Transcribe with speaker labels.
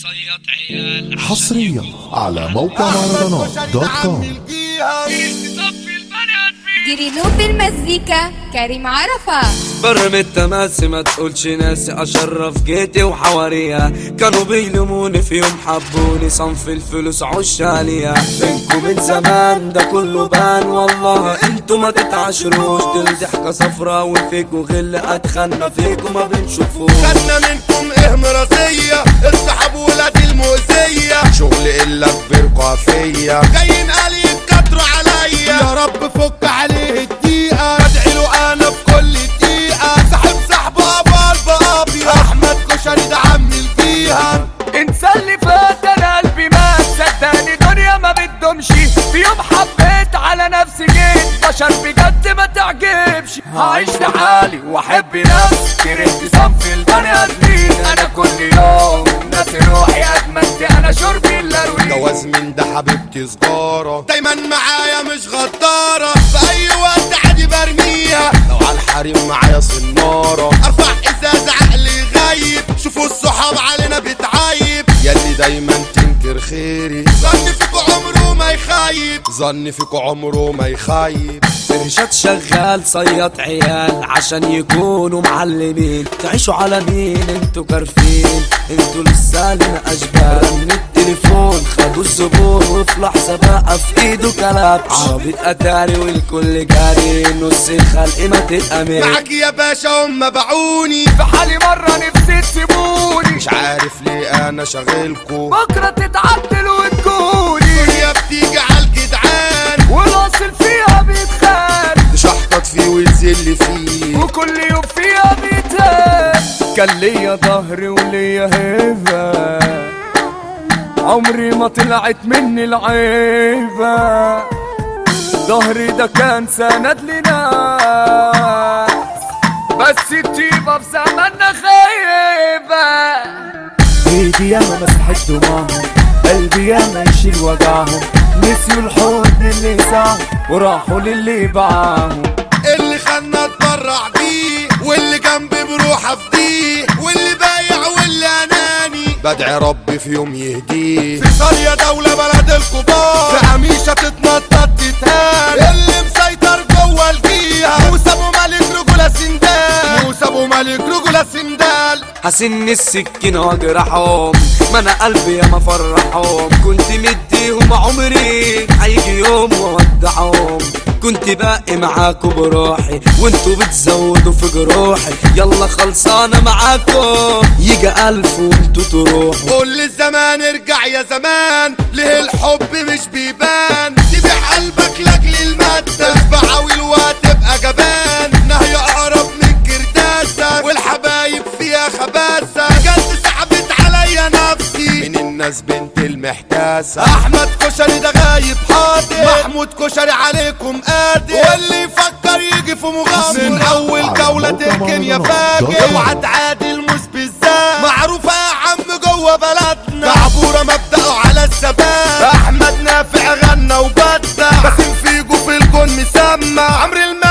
Speaker 1: صياد عيال
Speaker 2: حصريا على موقع مهرجانات دوت كوم
Speaker 1: صفي البنات فيه
Speaker 3: جريلو في المزيكا كريم عرفة
Speaker 4: برم التماسي ما تقولش ناسي اشرف جيتي وحواريها كانوا بيلوموني في يوم حبوني صنف الفلوس عشالية بينكم من زمان ده كله بان والله انتوا ما تتعاشروش دول ضحكة صفرا وفيكوا غل اتخنى فيكوا ما بنشوفوش
Speaker 5: خدنا منكم ايه مرضية السحب ولاد المؤذية شغل الا كبيركوا فيا جايين قال يتكتروا عليا يا رب فك عليه الدقيقة بدعي له انا في كل دقيقة سحب سحبه ابيض بابيض احمد كشري ده عم الجيهة
Speaker 6: انسى اللي فات انا قلبي مات صدقني دنيا ما بتدومش في يوم حبيت على نفسي جيت بشر بجد ما تعجبش هعيش لحالي واحب نفسي كرهت صنف البني ادمين انا كل يوم ناسي روحي ادمنت انا شربي الا روحي
Speaker 5: جواز من ده حبيبتي سجارة دايما معايا مش غدارة في اي وقت عادي برميها لو على الحريم معايا صنارة ارفع ازاز عقلي غايب شوفوا الصحاب علينا بتعايب ياللي دايما تنكر خيري ظن فيكوا عمره ما يخايب ظن فيكوا عمره ما يخايب
Speaker 4: إرشاد شغال صياد عيال عشان يكونوا معلمين تعيشوا على مين انتوا كارفين انتوا لسه لنا اشبال رن التليفون خدوا الزبون وفي لحظة بقى في ايده كلام عربية اتاري والكل جاري نص الخلق ما تتأمن
Speaker 5: معاك يا باشا هم باعوني
Speaker 6: في حالي مرة نفسي تسيبوني
Speaker 5: مش عارف ليه انا شاغلكوا
Speaker 6: بكرة تتعدل وتكوني
Speaker 5: الدنيا بتيجي عالجدعان
Speaker 6: والاصل فيها بيتخان
Speaker 5: تشحطط فيه وتذل فيه
Speaker 6: وكل يوم فيها بيتهان كان ليا ظهري وليا هيبة عمري ما طلعت مني العيبة ظهري ده كان سند لنا بس الطيبة في زماننا خايبة ايدي ياما مسحت دماغهم قلبي ياما يشيل وجعهم نسيوا الحضن اللي ساهم وراحوا للي باعهم
Speaker 5: اللي خلنا اتبرع بيه واللي جنبي بروح افديه واللي بايع واللي اناني بدعي ربي في يوم يهديه في ساريا دولة بلد الكبار في عميشة تتنطط تتهان اللي مسيطر جوه الجيهة موسى ابو ملك رجولة سندال موسى ابو ملك رجولة سندال
Speaker 4: حسن السكينة واجرحهم ما انا قلبي يا ما فرحهم كنت مديهم عمري هيجي يوم وودعهم كنت باقي معاكم بروحي وانتوا بتزودوا في جروحي يلا خلصانة معاكم يجي ألف وانتوا تروحوا
Speaker 5: قول للزمان ارجع يا زمان ليه الحب مش بيبان تبيع قلبك لاجل المادة بعاوي وهتبقى جبان نهي اقرب من كرداسة والحبايب فيها خباثة بجد سحبت عليا نفسي من الناس بنت المحتاسة احمد كشري ده غايب حاضر محمود كشري عليكم قادر واللي يفكر يجي في مغامرة من اول
Speaker 2: على
Speaker 5: جولة
Speaker 2: موقع
Speaker 5: تركن يا
Speaker 2: مهرجانات دوت
Speaker 5: فاجر
Speaker 2: كوم.
Speaker 5: اوعى تعادل مش بالذات معروفة يا عم جوه بلدنا كعبورة مبدأه على الثبات احمد نافع غنى وبدع باسم فيجو في الكون مسمى عمرو المال